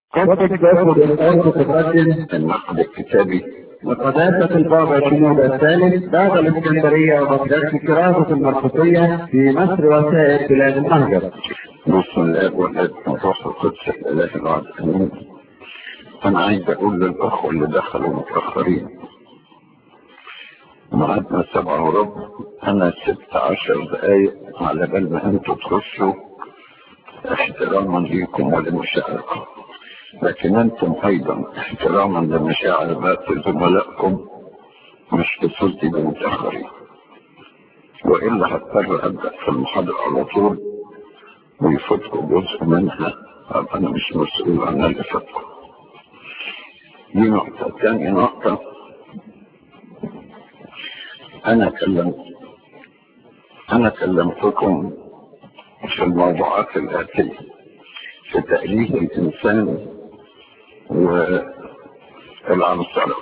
قد تأخذ الآية تقدم النقد الكتابي وقداسة البابا شنود الثالث بعد الإسكندرية وبغداد كراسة المرقسية في مصر وسائر بلاد المهجر. بسم الله والابن والروح القدس الاله الواحد امين انا عايز اقول للاخوه اللي دخلوا متاخرين ميعادنا سبعة وربع انا ست عشر دقايق على بال ما انتوا تخشوا احتراما ليكم ولمشاعركم لكن انتم ايضا احتراما لمشاعر باقي زملائكم مش تصدي بمتاخرين والا هضطر ابدا في المحاضره على طول ويفوتكم جزء منها أبقى انا مش مسؤول عن اللي فاتكم دي نقطه تاني نقطه انا كلمت انا كلمتكم في الموضوعات الاتيه في تأليف الإنسان والعنصرة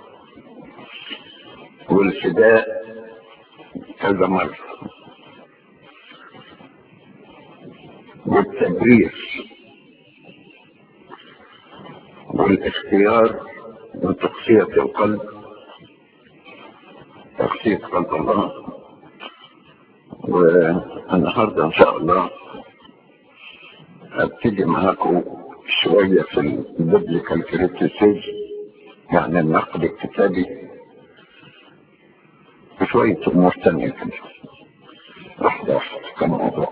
والفداء كذا مرة والتبرير والاختيار وتقصية القلب تقصية قلب الله والنهارده إن شاء الله هبتدي معاكم شوية في البيبليكال كريتيسيز يعني النقد الكتابي وشوية أمور تانية كده واحدة واحدة كم موضوع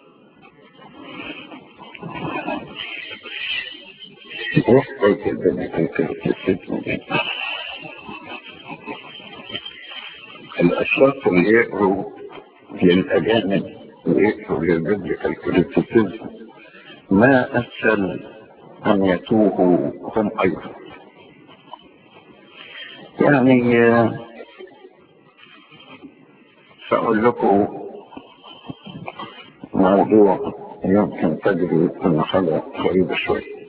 ايه حكاية البيبليكال كريتيسيز دي؟ الأشخاص اللي يقروا للأجانب ويقروا للبيبليكال كريتيسيز ما أسهل أن يتوهوا هم أيضا يعني سأقول لكم موضوع يمكن تجري أن حاجة غريبة شوية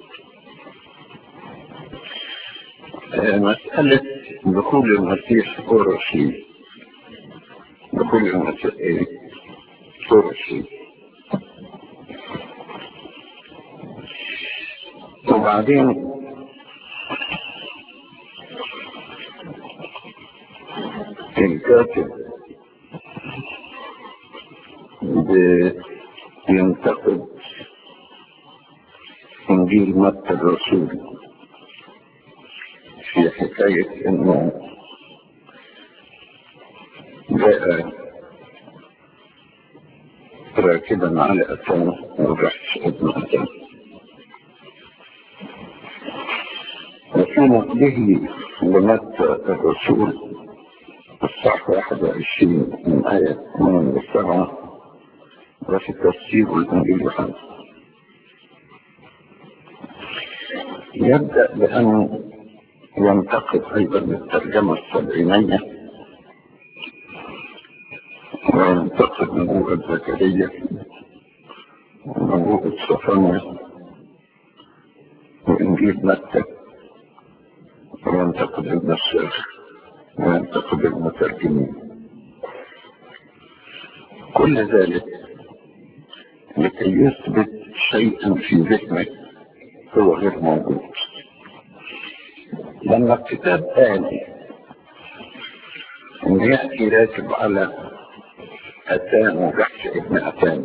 مسألة دخول المسيح أورشليم دخول المسيح إيه؟ أورشليم وبعدين الكاتب بينتقد انجيل متى الرسول في حكاية انه جاء راكبا على اتان ورحش ابن اتان وفي نقله لمتى الرسول الصح 21 من آية 8 7 وفي تفسير الإنجيل يوحنا يبدأ بأن ينتقد أيضا الترجمة السبعينية وينتقد نبوءة زكريا ونبوءة صفانيا وإنجيل متى وينتقد النساخ وينتقد المترجمين كل ذلك لكي يثبت شيئا في ذهنك هو غير موجود لما الكتاب قال ان ياتي راكب على اتان وجحش ابن اتان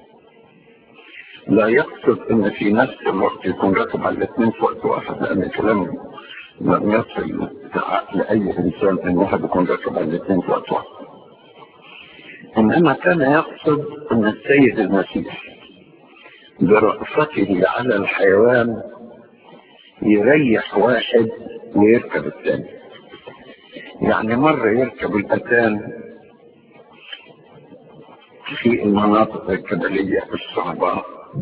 لا يقصد ان في نفس الوقت يكون راكب على الاثنين في وقت واحد لان الكلام لم يصل لأي إنسان أن واحد يكون راكب على الاثنين في وقت واحد. إنما كان يقصد أن السيد المسيح برأفته على الحيوان يريح واحد ويركب الثاني. يعني مرة يركب الأتان في المناطق الجبلية الصعبة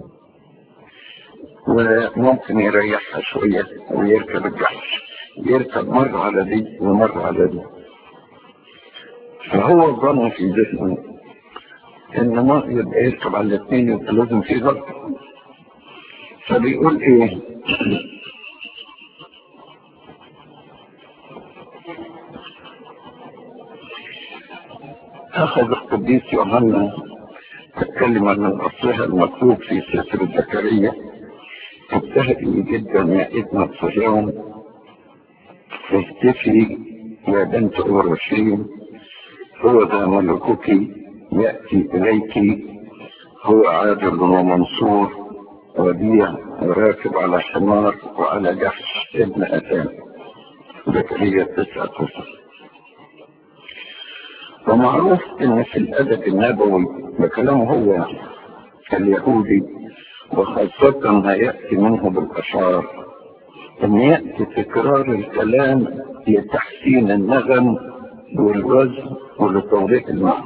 وممكن يريحها شوية ويركب الجحش يركب مرة على دي ومرة على دي فهو ظن في ذهنه ان ما يبقى يركب على الاثنين يبقى لازم في غلط فبيقول ايه اخذ القديس يوحنا الكلمة من اصلها المكتوب في سفر زكريا ابتهجي جدا يا ابنة صهيون اهتفي يا بنت اورشليم هو ذا ملكك يأتي إليك هو عادل ومنصور وديع وراكب على حمار وعلى جحش ابن أتان زكريا تسعة تسعة ومعروف ان في الادب النبوي بكلامه هو اليهودي وخاصة ما يأتي منه بالأشعار أن يأتي تكرار الكلام لتحسين النغم والوزن ولتوضيح المعنى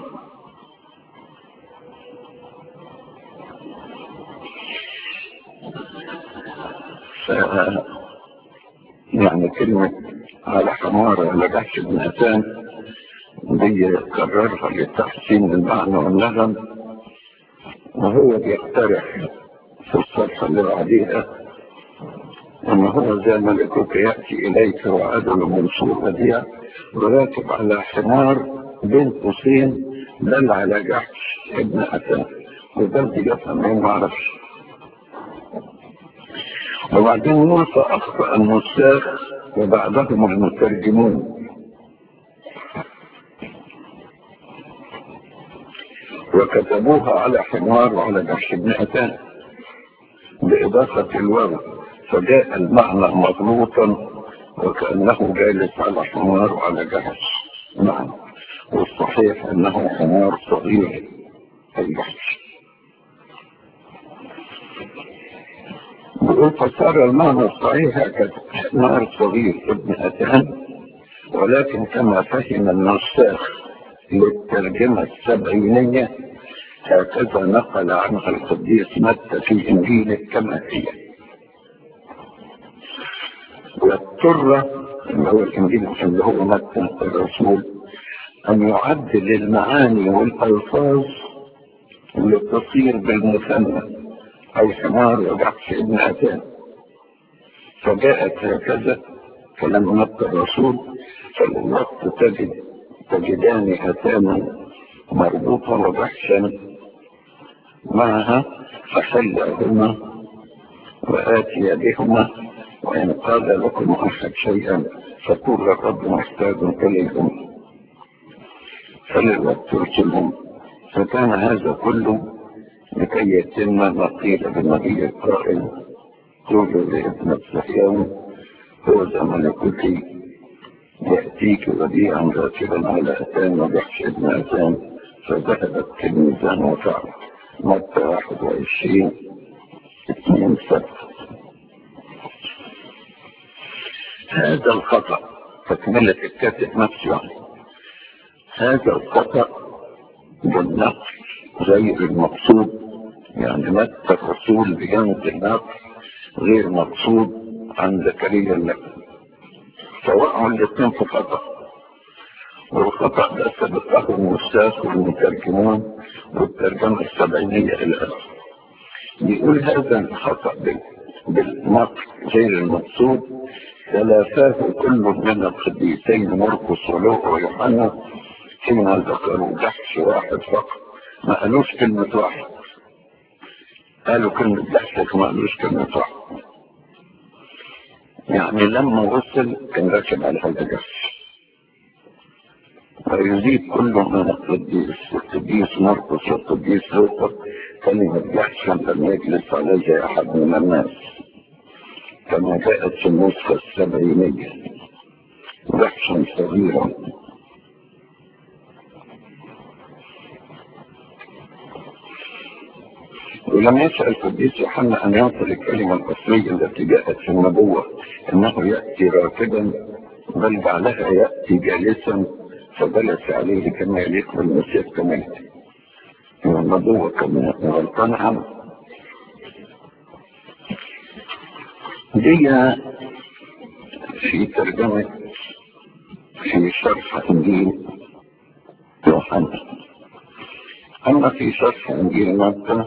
ف... يعني كلمة على حمار على جحش بن أتان دي كررها لتحسين المعنى والنغم وهو بيقترح في الصفحة اللي بعديها أن هو زي ملكك يأتي إليك وعدل منصور وديع وراكب على حمار بين قوسين دل على جحش ابن أتان وده بيفهم مين معرفش وبعدين يقول فأخطأ النساخ وبعدهم المترجمون وكتبوها على حمار وعلى جحش ابن أتان بإضافة الواو فجاء المعنى مغلوطا وكأنه جالس على حمار وعلى جحش نعم والصحيح أنه حمار صغير الجحش بيقول فصار المعنى الصحيح كحمار صغير ابن أتان ولكن كما فهم النساخ للترجمة السبعينية هكذا نقل عنها القديس متى في إنجيله كما هي واضطر اللي هو الإنجيل اللي هو متى الرسول أن يعدل المعاني والألفاظ لتصير بالمثنى أو حمار وجحش ابن أتان فجاءت هكذا فلما متى الرسول فالوقت تجد تجدان أتانا مربوطة وبحشا معها فحلهما وآتي بهما وإن قال لكم أحد شيئا فقول الرب محتاج إليكم فللوقت ترسلهم فكان هذا كله لكي يتم ما قيل بالنبي القائل قولوا لابن الصحيان هو زمن كل يأتيك وديعا راكبا على أتان وبحش ابن أتان فذهبت في الميزان وفعل متى واحد وعشرين اثنين سبت هذا الخطأ تكملة الكاتب نفسه هذا الخطأ بالنقل غير المقصود يعني متى الرسول بجانب النقل غير مقصود عن زكريا النبي فوقعوا الاثنين في خطأ والخطأ ده سبقه النساخ والمترجمون والترجمة السبعينية إلى آخره يقول هذا الخطأ بالنقل غير المقصود تلافاه كل من القديسين مرقس ولوقا ويوحنا حين ذكروا جحش واحد فقط ما قالوش كلمة واحد قالوا كلمة جحش ما قالوش كلمة واحد يعني لما وصل كان راكب على هذا جحش ويزيد كل من القديس القديس مرقس والقديس لوقا كلمة جحش لم يجلس عليه أحد من الناس كما جاءت في النسخة السبعينية جحشا صغيرا ولم يسأل القديس يوحنا أن ينقل الكلمة الأصلية التي جاءت في النبوة أنه يأتي راكبا بل بعدها يأتي جالسا فجلس عليه كما يليق بالمسيح كما النبوة كما غلطان عنه دي في ترجمة في شرح إنجيل يوحنا أما في شرح إنجيل متى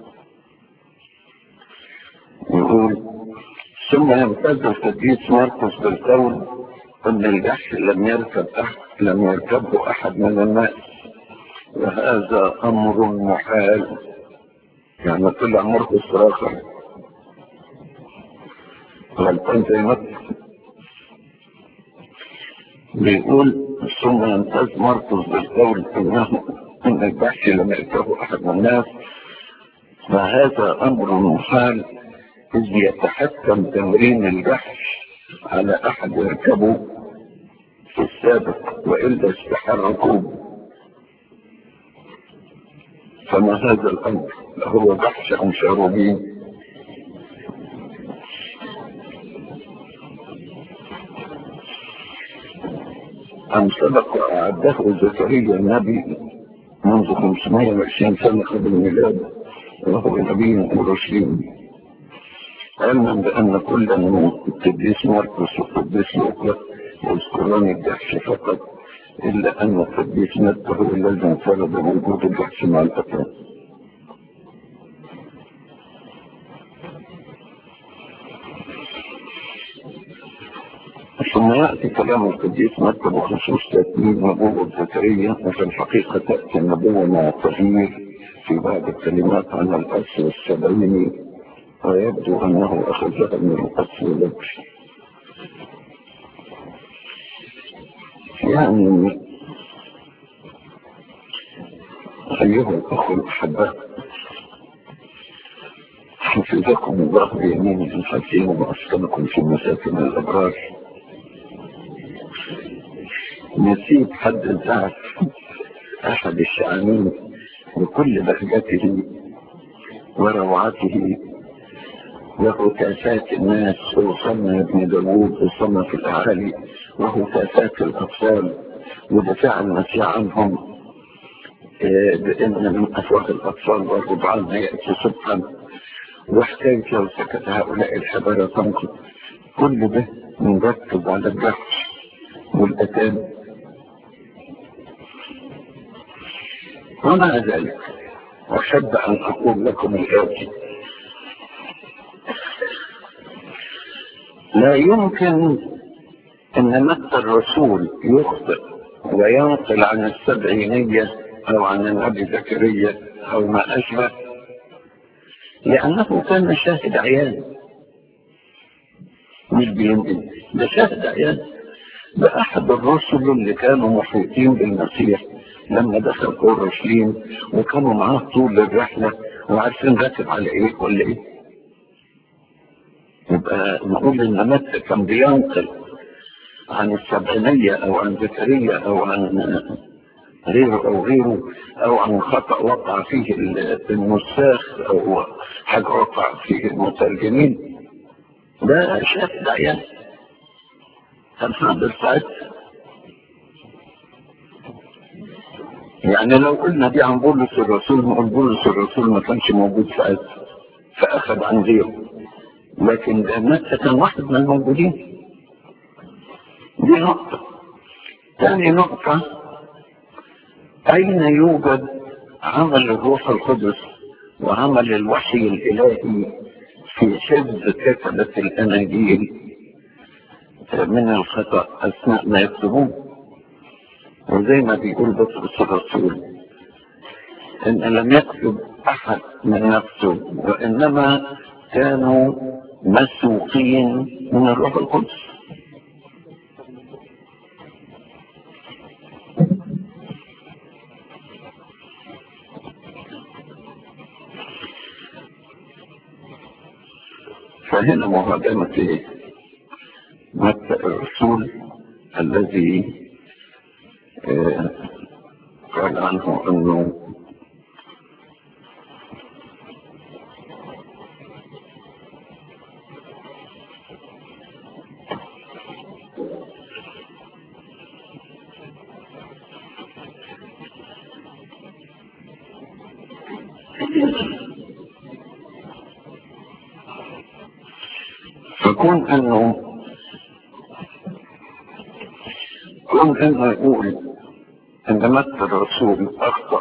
يقول ثم يمتد القديس مرقس بالقول أن الجحش لم يركب أحد لم يركبه أحد من الناس وهذا أمر محال يعني طلع مرقس راخر غلطان زي ما بيقول ثم يمتاز مرقس بالقول انه ان البحث لم يأتاه احد من الناس فهذا امر محال اذ يتحكم تمرين البحث على احد يركبه في السابق والا استحال ركوبه فما هذا الامر هو بحث عن شاروبين أم سبق أعده زكريا النبي منذ 520 سنة قبل الميلاد وهو نبي ورسول علما بأن كل من القديس مرقس والقديس لوقا يذكرون الجحش فقط إلا أن القديس متى هو الذي انفرد بوجود الجحش مع الأطراف ثم يأتي كلام القديس متى بخصوص تأكيد نبوة زكريا وفي الحقيقة تأتي النبوة مع التغيير في بعض الكلمات عن الأصل السبعيني ويبدو أنه أخذها من الأصل الأبشي يعني أيها الأخ الأحباء حفظكم الله بيمينه الحكيم وأسكنكم في مساكن الأبرار نسيب حد الزعف أحد الشعانين بكل بهجته وروعته له كاسات الناس وصلنا ابن داوود وصلنا في الأعالي وهو كاسات الأطفال ودفاع المسيح عنهم بأن من أفواه الأطفال والرضعان يأتي صبحا وحكاية لو سكت هؤلاء الحبارة تنقض كل ده مركز على الجحش والأتان ومع ذلك أحب أن أقول لكم الآتي لا يمكن أن متى الرسول يخطئ وينقل عن السبعينية أو عن النبي زكريا أو ما أشبه لأنه كان شاهد عيان مش بينقل ده شاهد عيان ده أحد الرسل اللي كانوا محيطين بالمسيح لما دخل اورشليم وكانوا معاه طول الرحله وعارفين راكب على ايه ولا ايه يبقى نقول ان متى كان بينقل عن السبعينية او عن زكريا او عن غيره او غيره او عن خطأ وقع فيه النساخ او حاجة وقع فيه المترجمين ده شاف ده يعني كان حاضر ساعتها يعني لو قلنا دي عن بولس الرسول نقول بولس الرسول ما كانش موجود ساعتها فأخذ عن غيره لكن ده متى كان واحد من الموجودين دي نقطة ثاني نقطة أين يوجد عمل الروح القدس وعمل الوحي الإلهي في حفظ كتبة الأناجيل من الخطأ أثناء ما يكتبون وزي ما بيقول بطرس الرسول ان لم يكتب احد من نفسه وانما كانوا مسوقين من الروح القدس فهنا مهاجمة متى الرسول الذي قال عنه انه فكون انه كون انه يقول ان متى الرسول اخطأ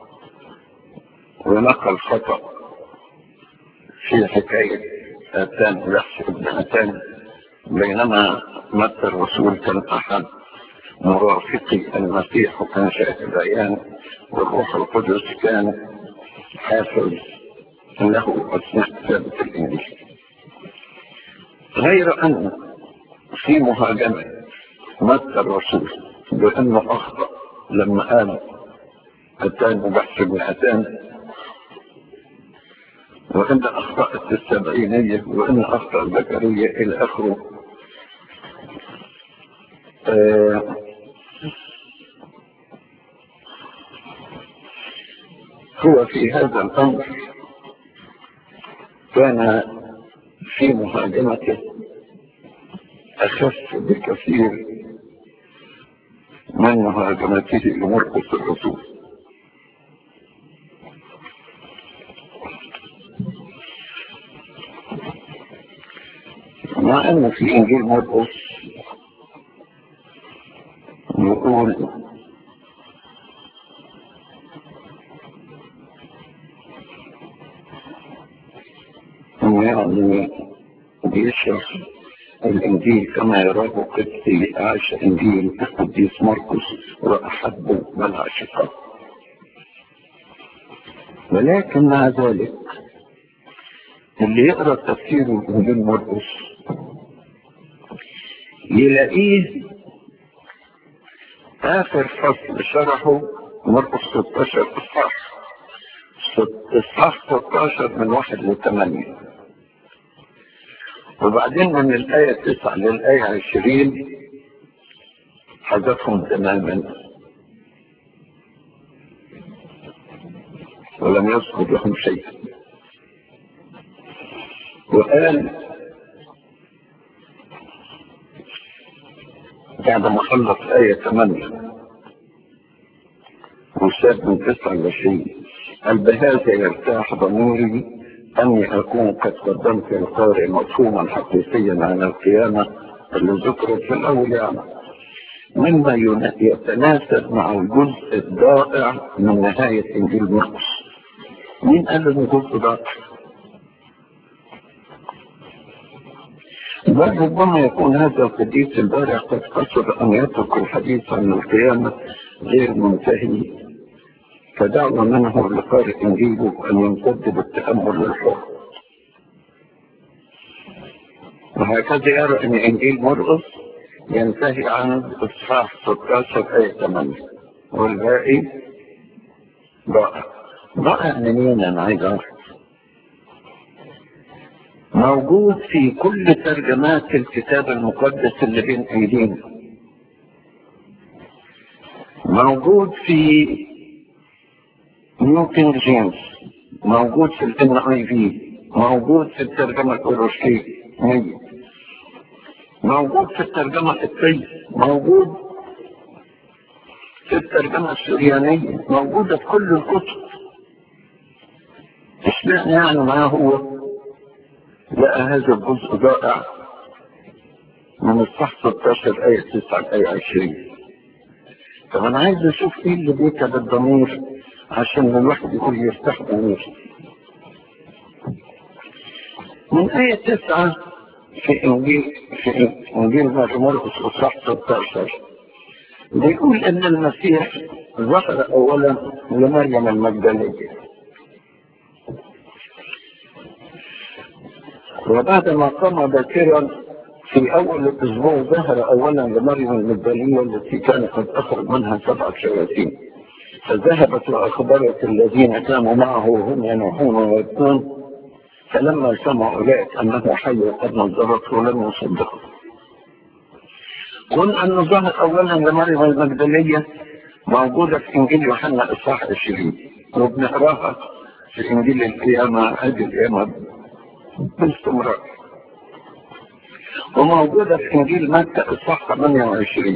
ونقل خطأ في حكاية اتان يحسب ابن اتان بينما متى الرسول كان احد مرافقي المسيح وكان شاهد عيان والروح القدس كان حافظ له اثناء كتابة الانجيل غير أن في مهاجمة مكة الرسول بأنه أخطأ لما قال أتان بحث مئتان وإن أخطأت السبعينية وإن أخطأ زكريا إلى آخره آه هو في هذا الأمر كان في مهاجمته أخف بكثير من مهاجمته لمرقس الرسول مع أن في إنجيل مرقس يقول يعني بيشرح الإنجيل كما يراه قدسي عاش إنجيل القديس مرقس وأحبه بل عشقه ولكن مع ذلك اللي يقرأ تفسير الإنجيل مرقس يلاقيه آخر فصل شرحه مرقس 16 إصحاح إصحاح 16 من واحد لثمانية وبعدين من الآية 9 للآية 20 حذفهم تماما ولم يذكر لهم شيء وقال بعد ما خلص آية 8 وساب من 29 قال بهذا يرتاح ضميري أني أكون قد قدمت القارئ مفهوما حقيقيا عن القيامة اللي ذكرت في الأول يعني مما يتناسب مع الجزء الضائع من نهاية إنجيل مرقس مين قال إن الجزء ضائع؟ بل ربما يكون هذا القديس البارع قد قصد أن يترك الحديث عن القيامة غير منتهي فدعوة منه لقارئ إنجيله أن يمتد بالتأمل للحر وهكذا يرى أن إنجيل مرقس ينتهي عن إصحاح 16 آية 8 والباقي ضائع ضائع منين أنا عايز أعرف موجود في كل ترجمات الكتاب المقدس اللي بين ايدينا موجود في نيو كينج جيمس موجود في الان اي في موجود في الترجمه الاوروشيه موجود في الترجمه القبطيه موجود في الترجمه السريانيه موجوده في كل الكتب اشمعنى يعني ما هو لقى هذا الجزء ضائع من الصح 16 آية 9 آية 20 طب أنا عايز أشوف إيه اللي بيتعب الضمير عشان الواحد يقول يرتاح ضمير من آية 9 في إنجيل في إنجيل مرقس إصحاح 16 بيقول إن المسيح ظهر أولا لمريم المجدلية وبعد ما قام باكرا في اول الاسبوع ظهر اولا لمريم المجدليه التي كان قد اخرج منها سبعه شياطين فذهبت واخبرت الذين كانوا معه وهم ينوحون ويبكون فلما سمعوا اولئك انه حي وقد نظرته لم يصدقوا كون انه ظهر اولا لمريم المجدليه موجوده في انجيل يوحنا اصحاح 20 وبنقراها في انجيل القيامه هذه القيامه باستمرار وموجودة في إنجيل متى الصح 28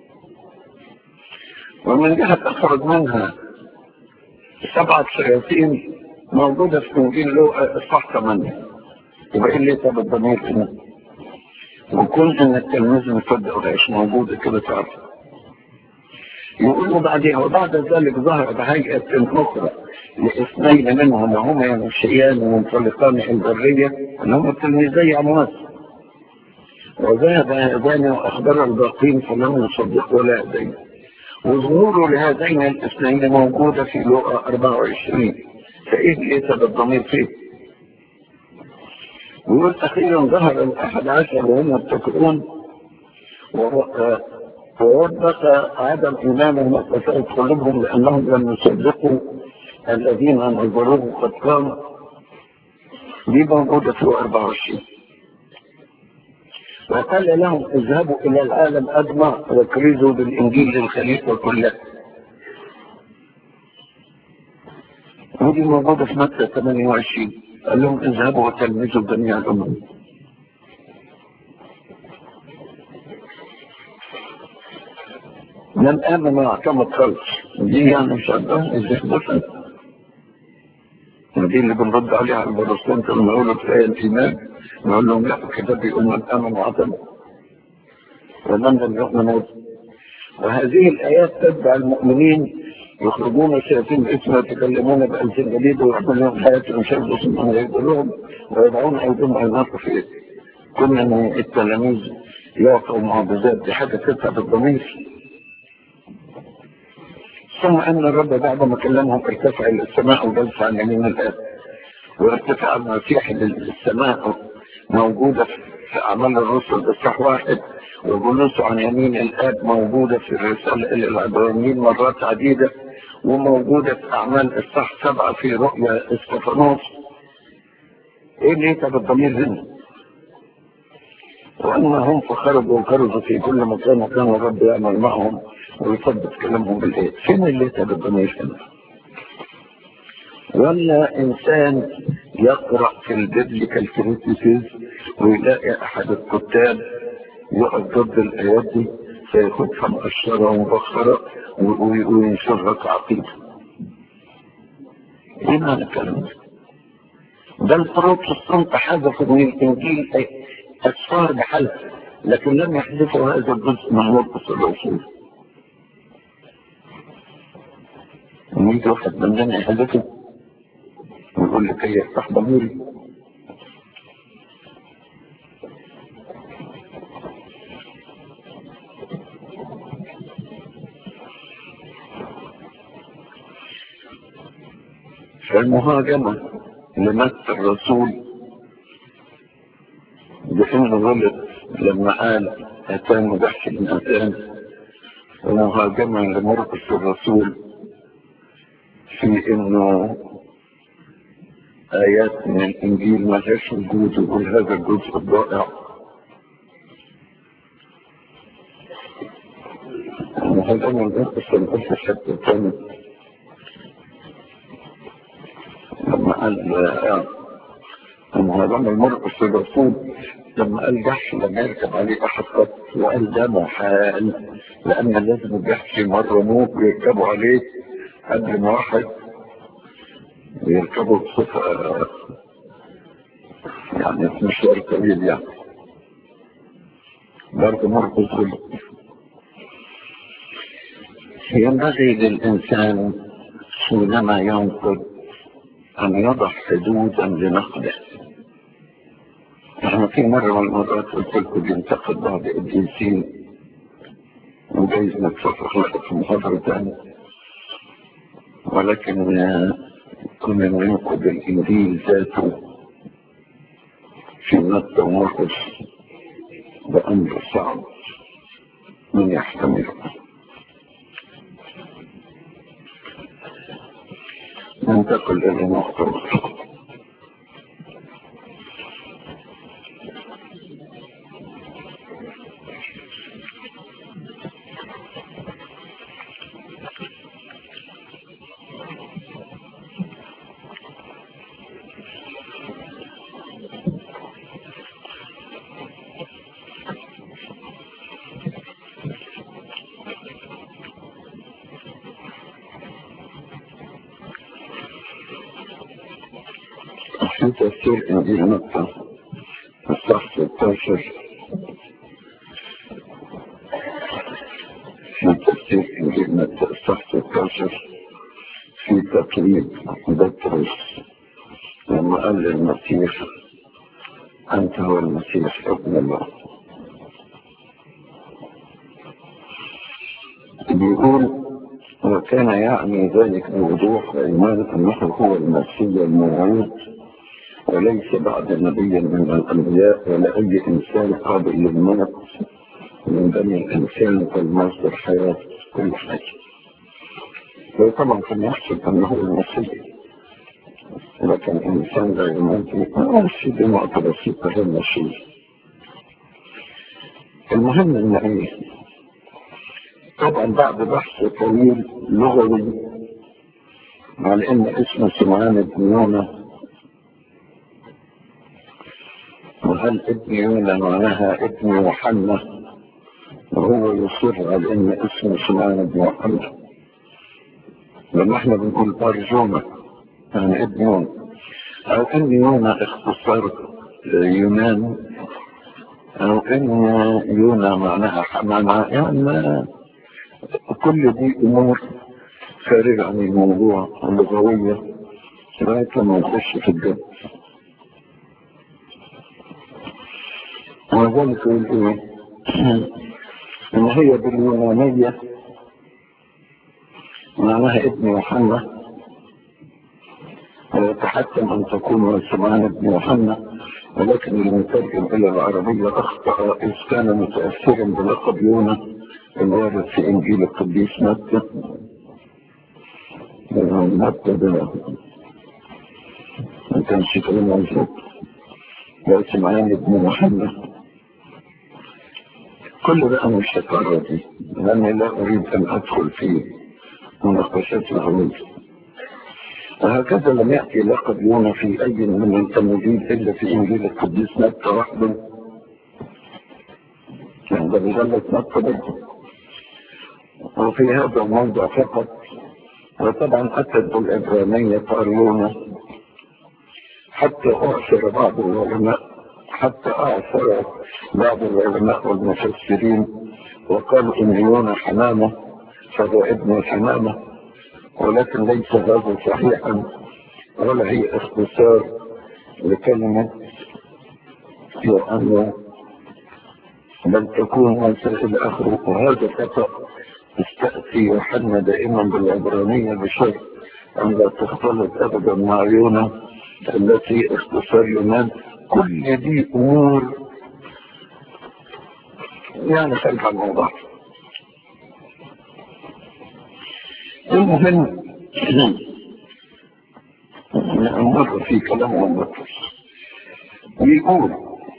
ومن جهة أخرج منها سبعة شياطين موجودة في إنجيل لوقا الصح 8 يبقى إيه اللي طب الضمير هنا وكون إن التلميذ مصدق وعيش موجودة كده تعرف يقولوا بعدين وبعد ذلك ظهر بهيئة أخرى لاثنين منهم وهما يمشيان ومنطلقان البرية اللي هم التلميذي عمواس وذهب هذان واخبر الباقين فلم يصدقوا ولا هذين وظهوره لهذين الاثنين موجودة في لغة 24 فايه ليس بالضمير فيه ويقول أخيرا ظهر الأحد عشر وهم يتكئون ووضح عدم إيمانهم وفساد قلوبهم لأنهم لم يصدقوا الذين نظروه قد كانوا دي موجودة في 24 وقال لهم اذهبوا إلى العالم أجمع وكرزوا بالإنجيل للخليفة كلها ودي موجودة في متى 28 قال لهم اذهبوا وتلمذوا جميع الأمم من آمن واعتمد خلص دي يعني مش عندهم ازاي دي اللي بنرد عليها على البروتستانت لما يقولوا في آية الإيمان نقول لهم لا الكتاب بيقول من آمن واعتمد ومن لم يؤمن وهذه الآيات تتبع المؤمنين يخرجون الشياطين باسمه يتكلمون بألسن جديد ويحملون حياتهم شر اسمهم ويقولون ويضعون أيديهم على في إيه كنا من التلاميذ يعطوا معجزات دي حاجة تتعب الضمير ثم أن الرب بعد ما كلمهم ارتفع إلى السماء وجلس عن يمين الآب وارتفع المسيح للسماء موجودة في أعمال الرسل بصح واحد وجلوسه عن يمين الآب موجودة في الرسالة إلى العبرانيين مرات عديدة وموجودة في أعمال الصح سبعة في رؤيا استفانوس إيه اللي يتعب الضمير هنا؟ وأنهم فخرجوا وكرزوا في كل مكان وكان الرب يعمل معهم ويثبت كلامهم بالإيه؟ فين اللي يتعب الضمير هنا؟ ولا إنسان يقرأ في البيبليكال كريتيسيز ويلاقي أحد الكتاب يقف ضد الآيات دي فياخدها مقشرة ومبخرة وينشرها كعقيدة. إيه معنى الكلام ده؟ ده البروتستانت حذفوا من الإنجيل أسفار بحالها لكن لم يحذفوا هذا الجزء من مرقس الرسول. ويجي واحد مننا يحذفه ويقول لك هي يفتح ضميري فالمهاجمة لمس الرسول بأنه غلط لما قال أتان وضحك من أتان ومهاجمة لمرقس الرسول في انه ايات من الانجيل ما لهاش وجود ويقول هذا الجزء الضائع وهذا من القصة القصة الحتة الثانية لما قال لما هذا المرقس الرسول لما قال جحش لما يركب عليه احد قط وقال ده محال لان لازم الجحش مرة موت ويركبوا عليه قبل ما واحد يركبوا بصفة يعني في مشوار طويل يعني برضه مركز غلط ينبغي للإنسان حينما ينقد أن يضع حدودا لنقده احنا في مرة من المرات قلت لكم بينتقد بعض الجنسين وجايز نتفق لكم في محاضرة تانية ولكن كنا ننقد الإنجيل ذاته في متى ومرقس بأمر صعب من يحتمله ننتقل إلى نقطة في تفسير إنجيل مكة الصح 16 في تفسير إنجيل مكة الصح 16 في تقريب بطرس لما قال للمسيح أنت هو المسيح ابن الله بيقول وكان يعني ذلك بوضوح وإيمان أنه هو المسيح الموعود وليس بعد نبي من الأنبياء ولا أي إنسان قابل للموت من بني الإنسان والمصدر حياة كل حاجة وطبعا كان يحسب أنه المسيح لكن الإنسان لا يموت ماشي دي نقطة بسيطة غير ماشية المهم إن إيه طبعا بعد بحث طويل لغوي على إن اسم سمعان بن يونا وهل ابن يونا معناها ابن يوحنا وهو يصر على إن اسم سمعان بن يوحنا لما احنا بنقول أرجونا يعني ابن يونا أو إن يونا اختصار يونان أو إن يونا معناها حمامة يعني كل دي أمور خارجة عن الموضوع اللغوية لغاية لما نخش في الجد وذلك يقول إيه إن هي باليونانية معناها ابن يوحنا ويتحتم أن تكون سمعان ابن يوحنا ولكن المترجم إلى العربية أخطأ إذ كان متأثرا بلقب يونا الوارد في إنجيل القديس متى متى ده ما كانش كلام مظبوط ده سمعان ابن يوحنا كل ده أنا مش هتعرض ليه لأني لا أريد أن أدخل في مناقشات العروض وهكذا لم يأتي لقب يونا في أي من التمويل إلا في إنجيل القديس متى وحده يعني ده بيغلط متى برضه وفي هذا الموضع فقط وطبعا أتت بالعبرانية قاريونا حتى أعثر بعض العلماء حتى أعثر بعض العلماء والمفسرين وقالوا إن يونا حمامة فهو ابن الحمامة ولكن ليس هذا صحيحا ولا هي اختصار لكلمة لأنه بل تكون وسائل آخره وهذا خطأ استأتي يوحنا دائما بالعبرانية بشرط أن لا تختلط أبدا مع يونا التي اختصار يونان كل دي أمور يعني خارج عن الموضوع المهم نمر في كلام البطل يقول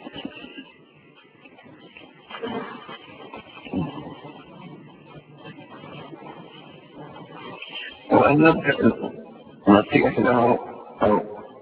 وأن نبدأ المسيح له أو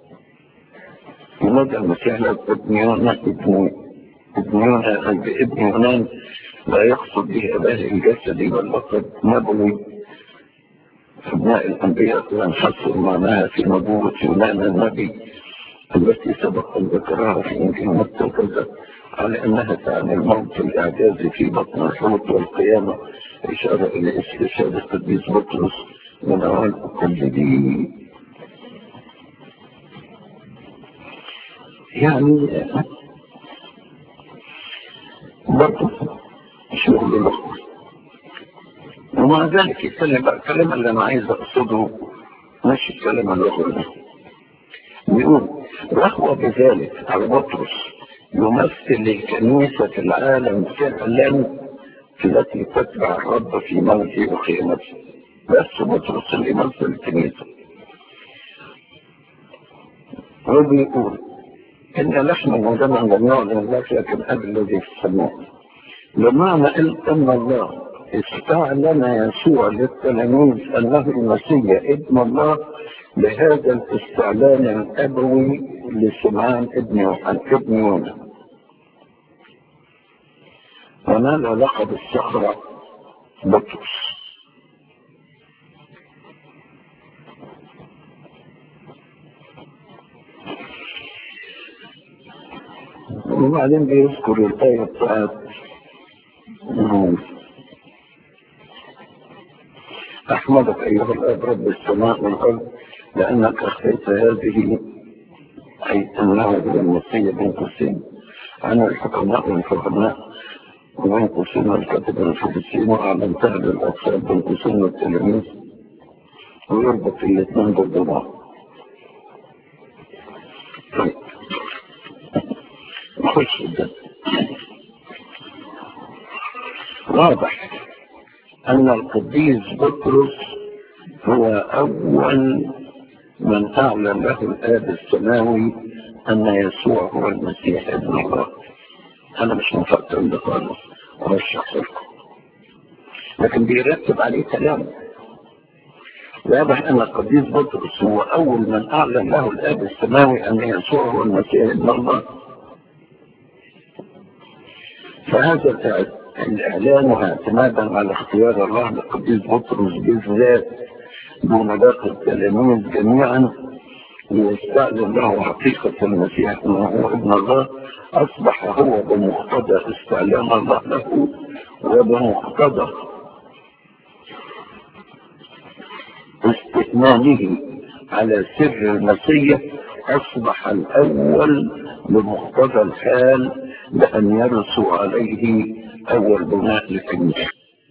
نبدأ المسيح له ابن يونا ابن ابن يونا ابن يونان لا يقصد به أباه الجسدي واللقب نبوي أبناء الأنبياء ينحصر معناها في نبوة يونان النبي التي سبق أن ذكرها في إنجيل متى وكذا على أنها تعني الموت الإعجازي في بطن الحوت والقيامة إشارة إلى استشهاد القديس بطرس من أوائل كل دي يعني برضه شغل الأخوة ومع ذلك يتكلم بقى الكلام اللي انا عايز اقصده مش الكلام اللغوي ده بيقول وهو بذلك على بطرس يمثل الكنيسة في العالم فعلا التي تتبع الرب في موته وقيامته بس بطرس اللي يمثل الكنيسة هو بيقول إن نحن ودمع لم يعلن لك لكن قبل الذي في السماء بمعنى أن الله استعلن يسوع للتلاميذ انه المسيح ابن الله بهذا الاستعلان الابوي لسمعان ابن يوحنا ابن يونا ونال لقب الصخرة بطرس وبعدين بيذكر الآية بتاعت أحمدك أيها الأب رب السماء والأرض لأنك أخفيت هذه أي أنه هو المسيح بين قوسين عن الحكماء والفقهاء وبين قوسين الكاتب الفلسطيني وأعلنتها للأطفال بين قوسين والتلاميذ ويربط الاثنين ضد بعض طيب نخش ده واضح أن القديس بطرس هو أول من أعلن له الآب السماوي أن يسوع هو المسيح ابن الله أنا مش مفكر ده خالص أرشح لكم لكن بيرتب عليه كلام واضح أن القديس بطرس هو أول من أعلن له الآب السماوي أن يسوع هو المسيح ابن الله فهذا الإعلان اعتمادا على اختيار الله للقديس بطرس بالذات دون باقي التلاميذ جميعا ليستعلن له حقيقة المسيح أنه هو ابن الله أصبح هو بمقتضى استعلام الله له وبمقتضى استثنانه على سر المسيح أصبح الأول بمقتضى الحال بأن يرسو عليه أول بناء الكنيسة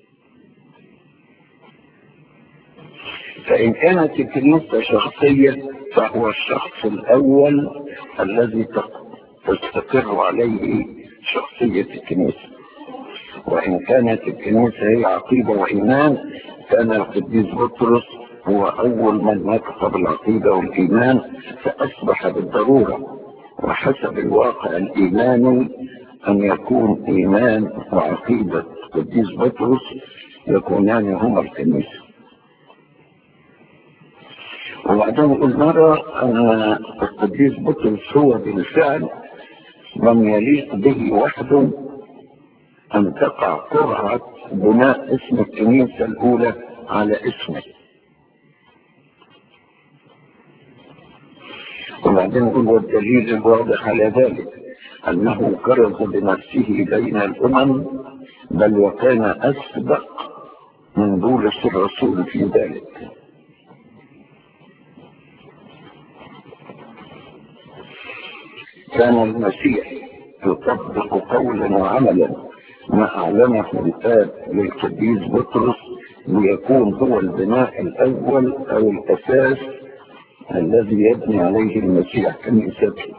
فإن كانت الكنيسة شخصية فهو الشخص الأول الذي تستقر عليه شخصية الكنيسة وإن كانت الكنيسة هي عقيدة وإيمان كان القديس بطرس هو أول من نطق بالعقيدة والإيمان فأصبح بالضرورة وحسب الواقع الإيماني أن يكون إيمان وعقيدة القديس بطرس يكونان هما الكنيسة وبعدين نقول نرى أن القديس بطرس هو بالفعل لم يليق به وحده أن تقع قرعة بناء اسم الكنيسة الأولى على اسمه وبعدين نقول والدليل الواضح على ذلك أنه كرز بنفسه بين الأمم بل وكان أسبق من بولس الرسول في ذلك كان المسيح يطبق قولا وعملا ما أعلنه الآب للقديس بطرس ليكون هو البناء الأول أو الأساس الذي يبني عليه المسيح كنيسته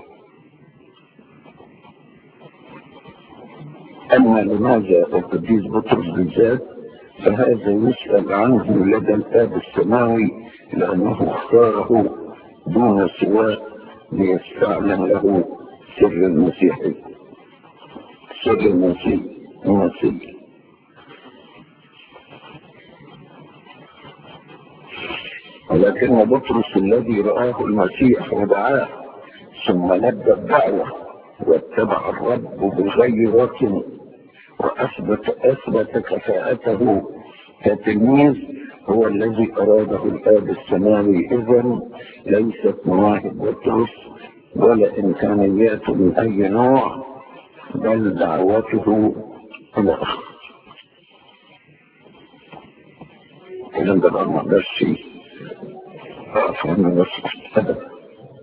أما لماذا القديس بطرس بالذات فهذا يسأل عنه لدى الآب السماوي لأنه اختاره دون سواه ليستعلم له سر المسيح سر المسيح المسيح ولكن بطرس الذي رآه المسيح ودعاه ثم لبى الدعوة واتبع الرب بغيرة وأثبت أثبت كفاءته كتلميذ هو الذي أراده الآب السماوي إذا ليست مواهب بطرس ولا إمكانيات من أي نوع بل دعوته إلى آخر إذا ده ما نقدرش أقف عن نفسه أبدا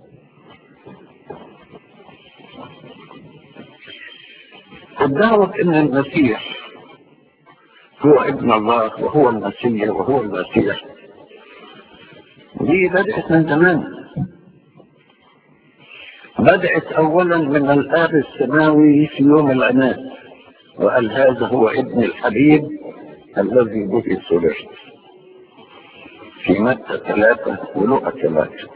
الدعوة ان المسيح هو ابن الله وهو المسيح وهو المسيح دي بدأت من زمان بدأت اولا من الاب السماوي في يوم العناد وقال هذا هو ابن الحبيب الذي به سررت في متى ثلاثة ولقى ثلاثة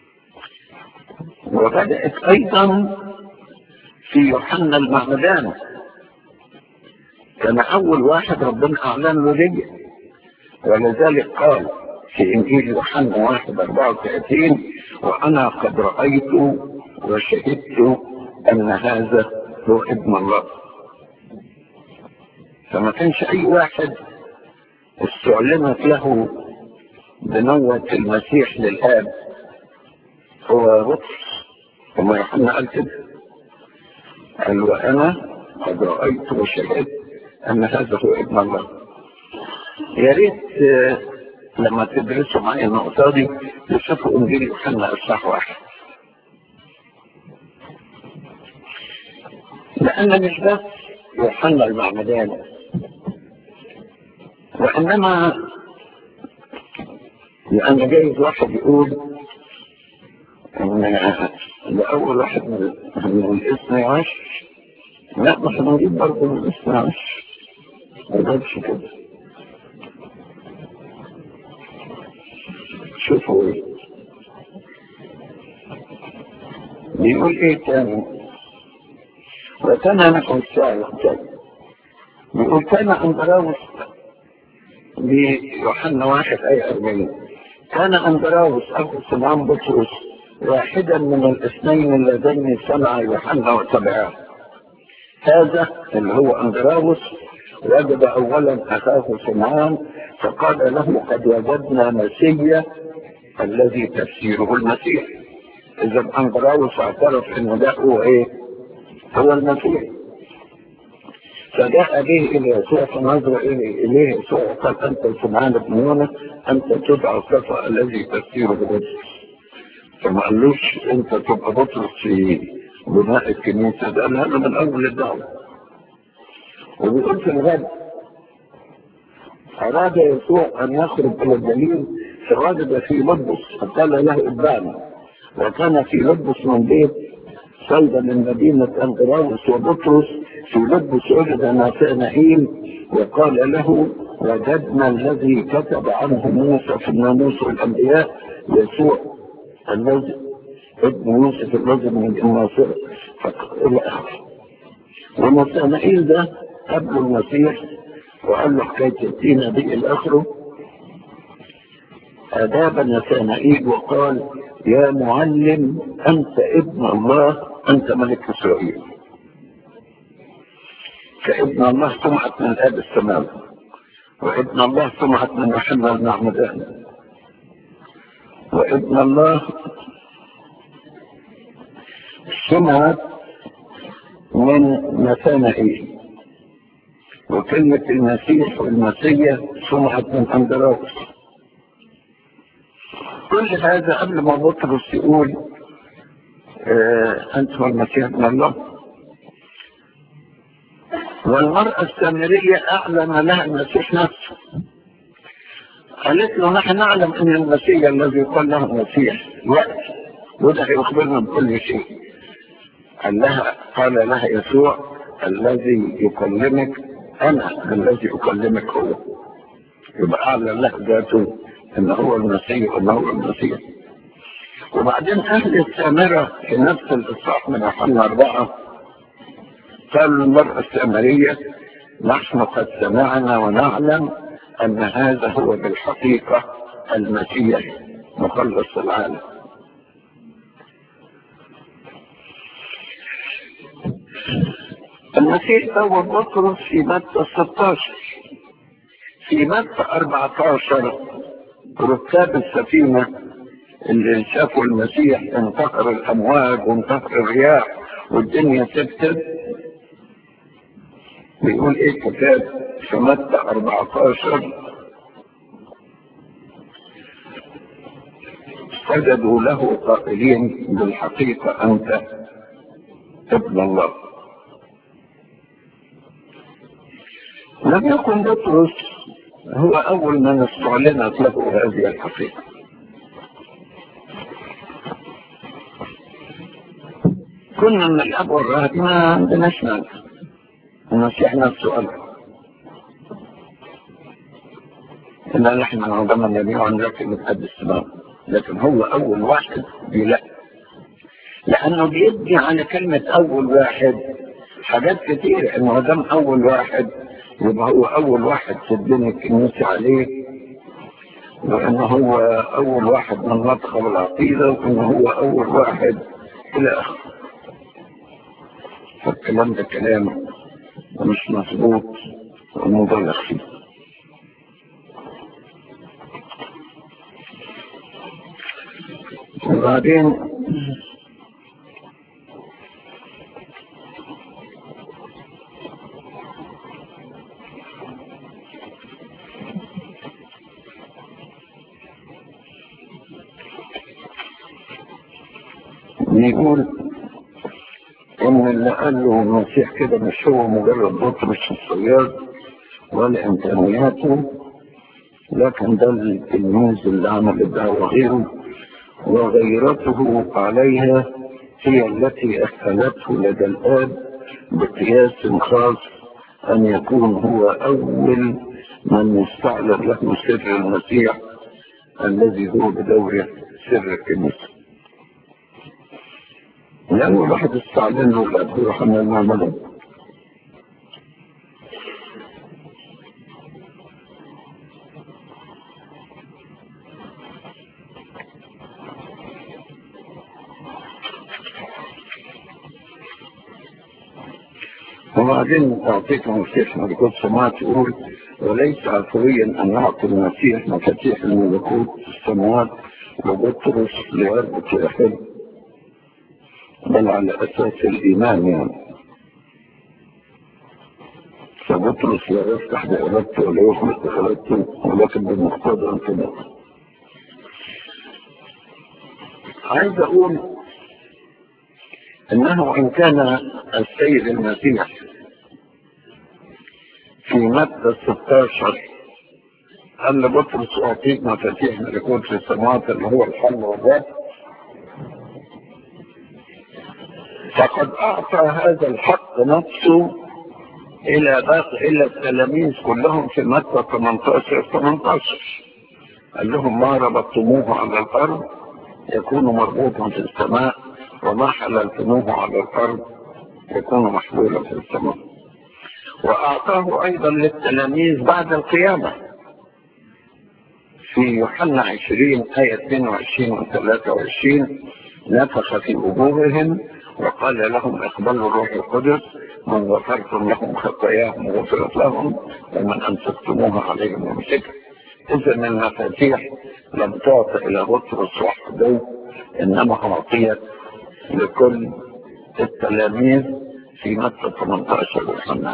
وبدأت أيضا في يوحنا المعمدان كان أول واحد ربنا أعلن له رجع ولذلك قال في إنجيل يوحنا واحد أربعة وثلاثين وأنا قد رأيت وشهدت أن هذا هو ابن الله فما كانش أي واحد استعلنت له بنوة المسيح للآب هو بطرس وما يوحنا قال كده قال وأنا قد رأيت وشهدت أن هذا هو ابن الله يا ريت لما تدرسوا معي النقطة دي تشوفوا إنجيل يوحنا إصحاح واحد لأن مش بس يوحنا المعمدان وإنما لأن جايز واحد يقول ان لأول واحد من من الاثني عشر لا ما احنا نجيب برضه من الاثني عشر ما جابش كده شوفوا ايه بيقول ايه تاني وكان نحو الساعة الثاني بيقول كان أندراوس بيوحنا واحد أي أربعين كان أندراوس أخو سمعان بطرس واحدا من الاثنين اللذين سمع يوحنا وتبعاه هذا اللي هو أندراوس وجد أولا أخاه سمعان فقال له قد وجدنا مسيا الذي تفسيره المسيح إذا أندراوس اعترف إنه ده هو إيه؟ هو المسيح فجاء به إلى يسوع فنظر إليه يسوع قال أنت سمعان بن يونس أنت تدعى الصفا الذي تفسيره بطرس فما قالوش أنت تبقى بطرس في بناء الكنيسة ده قال هذا من أول الدعوة وبيقول في الغد أراد يسوع أن يخرج إلى الجليل فوجد في لبس فقال له اتبعني وكان في لبس من بيت صيدا من مدينة أندراوس وبطرس في لبس وجد ناثنائيل وقال له وجدنا الذي كتب عنه موسى في الناموس والأنبياء يسوع الذي ابن يوسف الذي من الناصرة إلى آخره وناثنائيل ده قبل المسيح وقال له حكاية التينة دي إلى آخره أجاب ناثنائيل وقال يا معلم أنت ابن الله أنت ملك إسرائيل فابن الله سمعت من آب السماء وابن الله سمعت من محمد بن عمدان وابن الله سمعت من مثانئه وكلمة المسيح والمسيح سمعت من أندراوس كل هذا قبل ما بطرس يقول آه أنت هو المسيح ابن الله والمرأة السامرية أعلن لها المسيح نفسه قالت له نحن نعلم أن المسيح الذي يقال له المسيح يأتي وده يخبرنا بكل شيء قال لها قال لها يسوع الذي يكلمك أنا الذي أكلمك هو يبقى أعلن له ذاته ان هو المسيح ان هو المسيح وبعدين اهل السامرة في نفس الاصحاح من يوحنا اربعة قالوا للمرأة السامرية نحن قد سمعنا ونعلم ان هذا هو بالحقيقة المسيح مخلص العالم المسيح هو بطرس في متى 16 في متى 14 ركاب السفينة اللي شافوا المسيح انتقر الأمواج وانتقر الرياح والدنيا سبتت بيقول ايه الكتاب في متى 14 سجدوا له قائلين بالحقيقة أنت ابن الله لم يكن بطرس هو أول من استعلنت له هذه الحقيقة كنا من الأب والرهب ما عندناش مانع المسيح نفسه قال إن نحن عندما نبيع عن ذاك من قد السماء لكن هو أول واحد بلا لأنه بيبني على كلمة أول واحد حاجات كتير إنه دام أول واحد يبقى هو أول واحد تبني الكنيسة عليه وإنه هو أول واحد من نطق بالعقيدة وإنه هو أول واحد إلى آخره فالكلام ده كلام مش مظبوط ومبالغ فيه وبعدين يقول ان اللي قال له المسيح كده مش هو مجرد بطرس الصياد ولا امكانياته لكن ده التلميذ اللي عمل الدعوه غيره وغيرته عليها هي التي أثبته لدى الآب بقياس خاص أن يكون هو أول من يستعلن له سر المسيح الذي هو بدوره سر الكنيسة لأنه الواحد استعلن له الأب يوحنا المعمدان وبعدين أعطيكم الشيخ ملكوت سماعة تقول وليس عفويا أن نعطي المسيح مفاتيح الملكوت السماوات وبطرس ليربط يحب بل على أساس الإيمان يعني فبطرس لا يفتح بإرادته ولا يخلق بإرادته ولكن بمقتضى انطلاقه عايز أقول انه ان كان السيد المسيح في متى 16 قال لبطرس اعطيك مفاتيح ملكوت في السماوات اللي هو الحل والرب فقد اعطى هذا الحق نفسه الى باقي الى التلاميذ كلهم في متى 18 18 قال لهم ما ربطتموه على الارض يكون مربوطا في السماء وما حللتموه على الأرض يكون محلولا في السماء وأعطاه أيضا للتلاميذ بعد القيامة في يوحنا 20 آية 22 و 23 نفخ في وجوههم وقال لهم اقبلوا الروح القدس من غفرتم لهم خطاياهم وغفرت لهم ومن أمسكتموها عليهم ومسكت إذا المفاتيح لم تعطى إلى بطرس وحده إنما أعطيت لكل التلاميذ في متى 18 و 15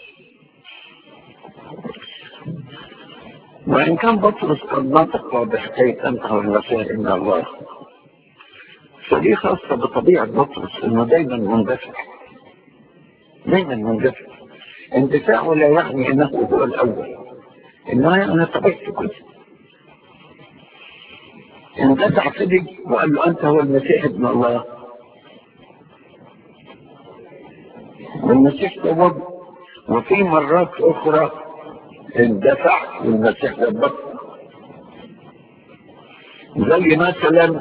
وإن كان بطرس قد نطق بحكاية أنت والمسيح إن الله فدي خاصة بطبيعة بطرس إنه دايما مندفع دايما مندفع اندفاعه لا يعني إنه هو الأول إنه يعني طبيعته كده اندفع صدق وقال له أنت هو المسيح ابن الله والمسيح توب وفي مرات أخرى اندفع والمسيح ثبت زي مثلا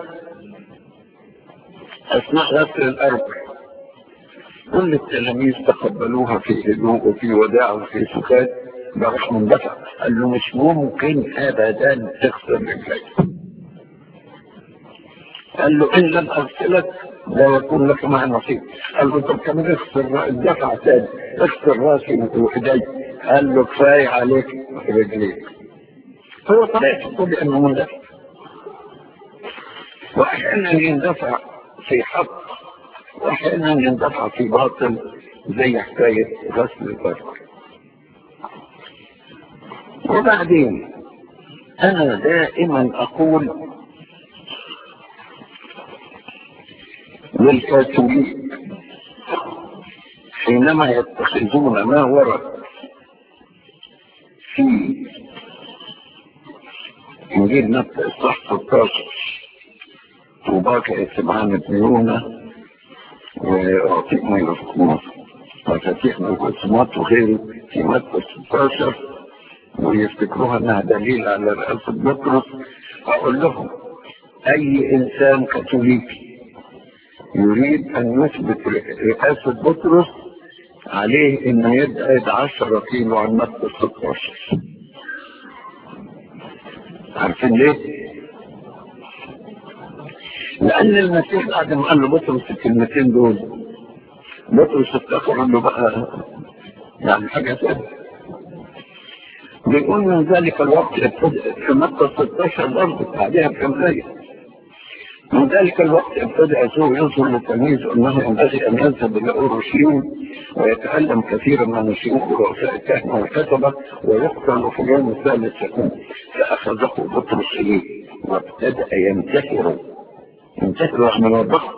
أثناء غسل الأرض كل التلاميذ تقبلوها في هدوء وفي وداع وفي سكات ده راح مندفع قال له مش ممكن أبدا تغسل رجليك قال له إن لم أغسلك لا يكون لك معي نصيب قال له طب كمان اغسل الدفع تاني اغسل راسي وايدي قال له كفايه عليك رجليك هو طبيعته بانه مندفع واحيانا يندفع في حق واحيانا يندفع في باطل زي حكايه غسل البشر وبعدين انا دائما اقول للكاثوليك حينما يتخذون ما ورد في انجيل متى اصحاح 16 طوباك سمعان بن يونا واعطيك ما يرزقون مفاتيح القسمات وغيره في متى 16 ويفتكروها انها دليل على رئاسة بطرس اقول لهم اي انسان كاثوليكي يريد أن يثبت رئاسة بطرس عليه أنه يبعد 10 كيلو عن متى 16 عارفين ليه؟ لأن المسيح بعد ما قال له بطرس الكلمتين دول بطرس افتكر انه بقى يعني حاجة ثانية بيقول من ذلك الوقت في متى 16 برضه بعدها بكم آية من ذلك الوقت ابتدأ يسوع ينصر للتلميذ انه ينبغي ان يذهب الى اورشليم ويتعلم كثيرا من الشيوخ ورؤساء الكهنه والكتبه ويقتل في اليوم الثالث يكون فاخذه بطرس اليه وابتدأ ينتحر ينتحر يعني الضغط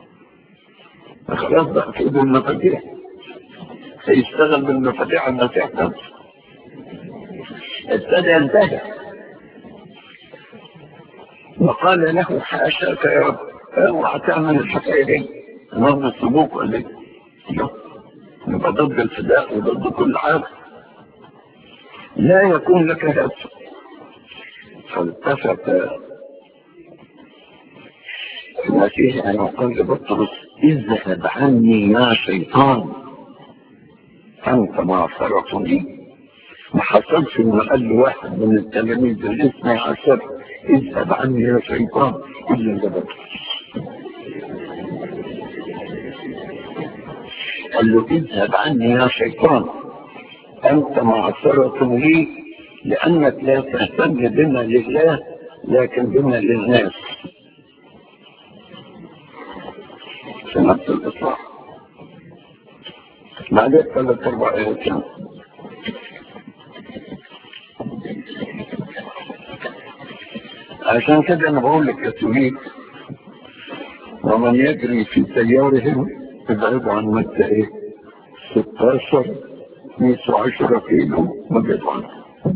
خلاص بقى في ايده المفاتيح هيشتغل بالمفاتيح على المسيح نفسه ابتدى ينتهي وقال له حاشاك يا رب اوعى تعمل الحكايه دي امام السبوك ولا ايه؟ يبقى ضد الفداء وضد كل حاجه لا يكون لك هذا فالتفت المسيح أن قال لبطرس اذهب عني يا شيطان أنت معصرتني ما حصلش إنه قال له واحد من التلاميذ الاثنى عشر اذهب عني يا شيطان إلا لبطرس قال له اذهب عني يا شيطان أنت معصرة لي لأنك لا تهتم بما لله لكن بما للناس في نفس الإصلاح بعدين ثلاث أربع آيات عشان كده أنا بقول للكاثوليك ومن يجري في سيارهم ابعدوا عن مدة إيه 16 110 كيلو وابعدوا عنه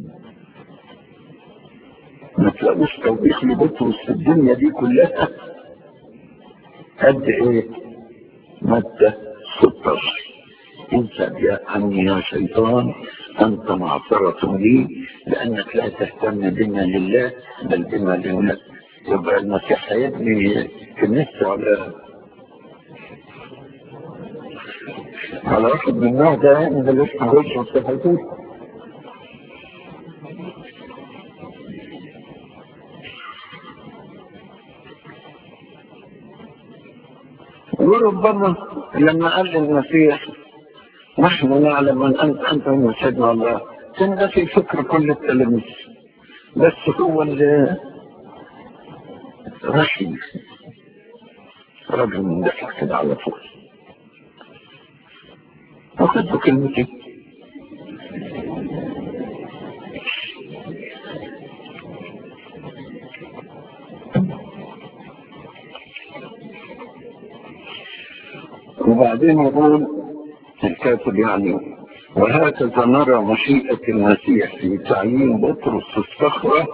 ما تلاقوش توبيخ لبطرس في الدنيا دي كلها قد ايه مادة 16 اذهب يا عني يا شيطان انت معصرة لي لانك لا تهتم بما لله بل بما للناس يبقى المسيح هيبني كنيسة على على واحد من النوع ده يعني ده لسه مش مستفيدين وربما لما قال المسيح نحن نعلم ان انت انت من سيدنا الله كان ده في فكر كل التلاميذ بس هو اللي رحم رجل مندفع كده على طول واخد كلمتي وبعدين يقول الكاتب يعني وهكذا نرى مشيئة المسيح في تعيين بطرس الصخرة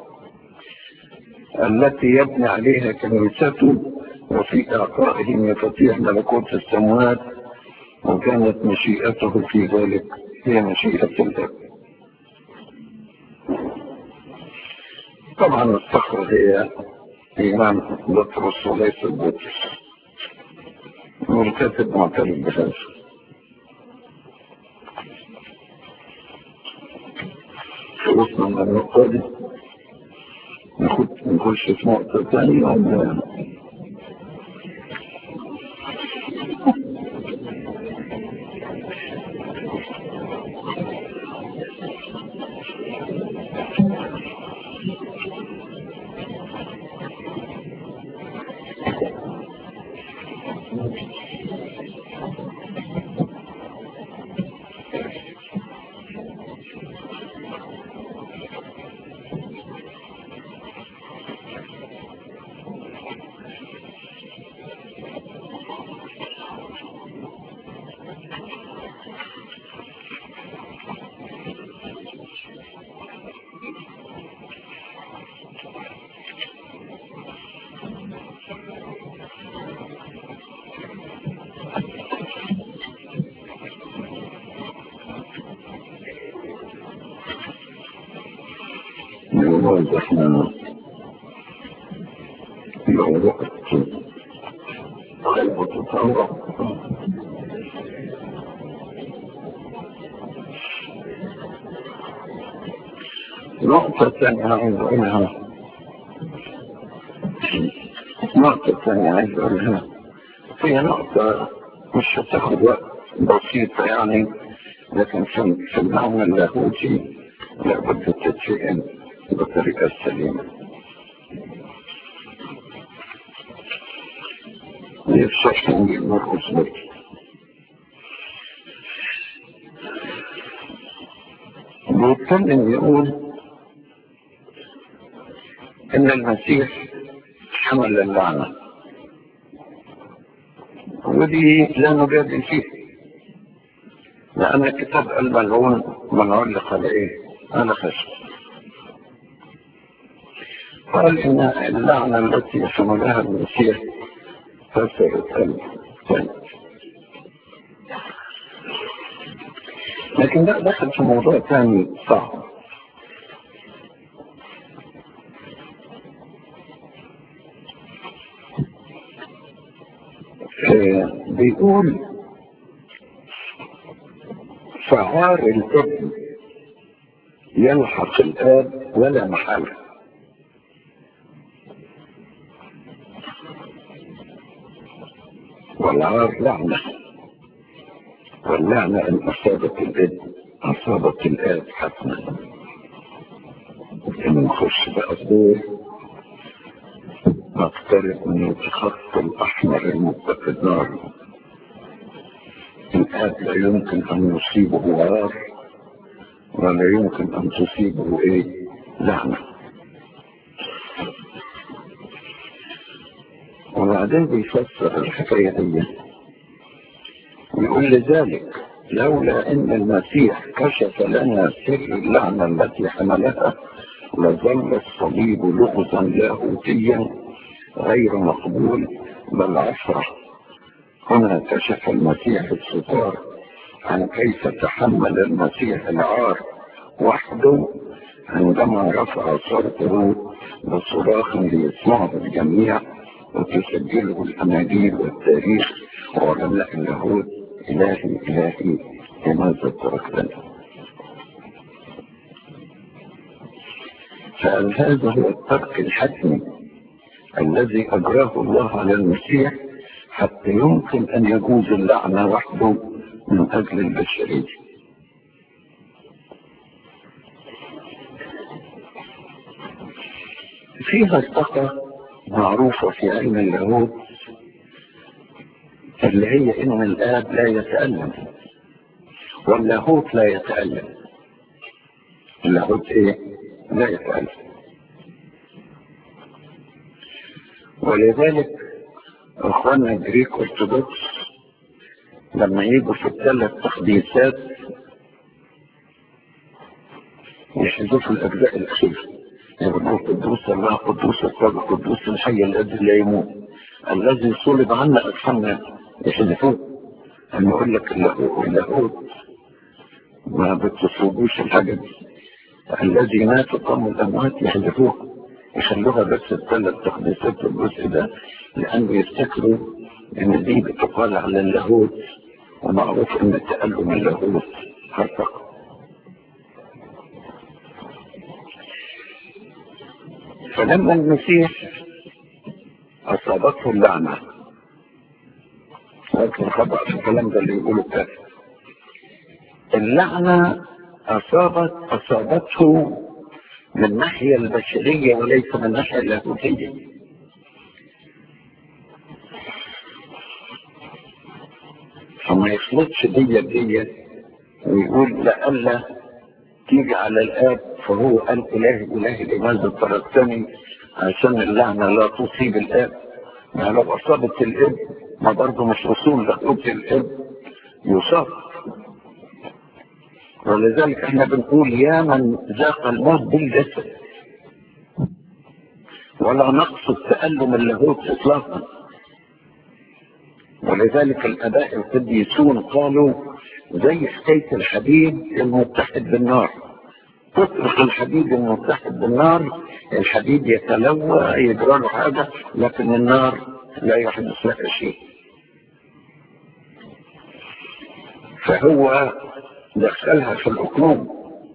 التي يبني عليها كنيسته وفي إعطائه مفاتيح ملكوت السماوات وكانت مشيئته في ذلك هي مشيئة الله طبعا الصخرة هي إيمان بطرس وليس بطرس والكاتب معترف بهذا خلصنا من النقطة دي نخد نخش في نقطة ثانية ولا نقول احنا لو وقت غيب التطور نقطة ثانية عايز أقولها نقطة ثانية عايز أقولها هي نقطة مش هتاخد وقت بسيطة يعني لكن في في المعنى اللاهوتي لابد تتفهم بالطريقة السليمة يفصح من مرقس برضه بيتكلم يقول ان المسيح حمل اللعنة ودي لا نجادل فيه لأن الكتاب الملعون من علق على إيه؟ على خشب قال إن اللعنة التي حملها المسيح كسرت قلبه لكن ده دخل في موضوع ثاني صعب بيقول فعار الابن يلحق الاب ولا محاله والعار لعنة واللعنة إن أصابت الابن أصابت الآب حتما إن نخش بقى الدور نقترب من الخط الأحمر المتقد نار الآب لا يمكن أن يصيبه عار ولا يمكن أن تصيبه إيه لعنة وبعدين بيفسر الحكاية دي يقول لذلك لولا ان المسيح كشف لنا سر اللعنة التي حملها لظل الصليب لغزا لاهوتيا غير مقبول بل عفرة هنا كشف المسيح الستار عن كيف تحمل المسيح العار وحده عندما رفع صوته بصراخ ليسمعه الجميع وتسجله الأناجيل والتاريخ وعلماء اليهود إلهي إلهي لماذا تركتني فقال هذا هو الترك الحتمي الذي أجراه الله على المسيح حتى يمكن أن يجوز اللعنة وحده من أجل البشرية فيها الطاقة معروفة في علم اللاهوت اللي هي ان الاب لا يتألم واللاهوت لا يتألم اللاهوت ايه لا يتألم ولذلك اخواننا الجريك ارثوذكس لما يجوا في الثلاث تقديسات يحذفوا الاجزاء الاخيره يقول قدوس الله قدوس الصبر قدوس الحي الذي لا يموت الذي صلب عنا ارحمنا يحذفوه اما يقول لك اللاهوت ما بتصوبوش الحاجه دي الذي مات قام الاموات يحذفوه يخلوها بس الثلاث تقديسات الجزء ده لانه يفتكروا ان دي بتقال على اللاهوت ومعروف ان تألم اللاهوت حقق فلما المسيح أصابته اللعنة لكن خطأ في الكلام ده اللي يقوله كده اللعنة أصابت أصابته من الناحية البشرية وليس من الناحية اللاهوتية فما يخلطش دي بدي ويقول لألا تيجي على الآب فهو قال إلهي إلهي لماذا تركتني عشان اللعنة لا تصيب الآب ما لو أصابت الإب ما برضه مش أصول لقوت الإب يصاب ولذلك احنا بنقول يا من ذاق الموت بالجسد ولا نقصد تألم اللاهوت إطلاقا ولذلك الآباء القديسون قالوا زي حكاية الحديد المتحد بالنار تطرق الحديد المتحد بالنار الحديد يتلوى يجرى له حاجة لكن النار لا يحدث لها شيء فهو دخلها في الأقلوم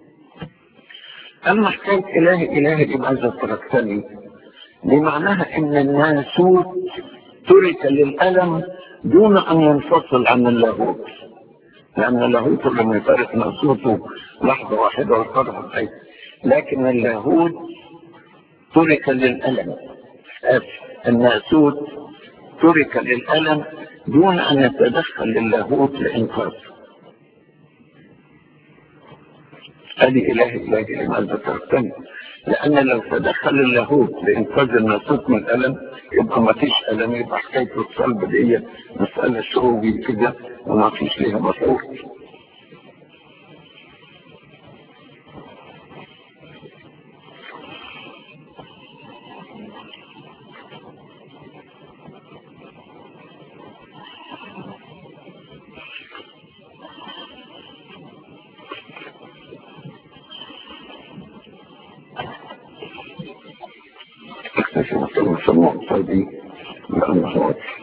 أما حكاية إلهي إلهي لماذا تركتني بمعناها إن الناسوت ترك للألم دون أن ينفصل عن اللاهوت لأن اللاهوت لما يفارق ناسوته لحظة واحدة ويقرر الحي لكن اللاهوت ترك للألم الناسوت ترك للألم دون أن يتدخل للاهوت لإنقاذه هذه إلهي إلهي لماذا تركتني لأن لو تدخل اللاهوت لإنقاذ الناسوت من الألم يبقى ما فيش ألم يبقى حكاية الصلب دي مسألة شعوبي كده وما فيش ليها مفعول اكتشف كلمة النقطة دي لأنه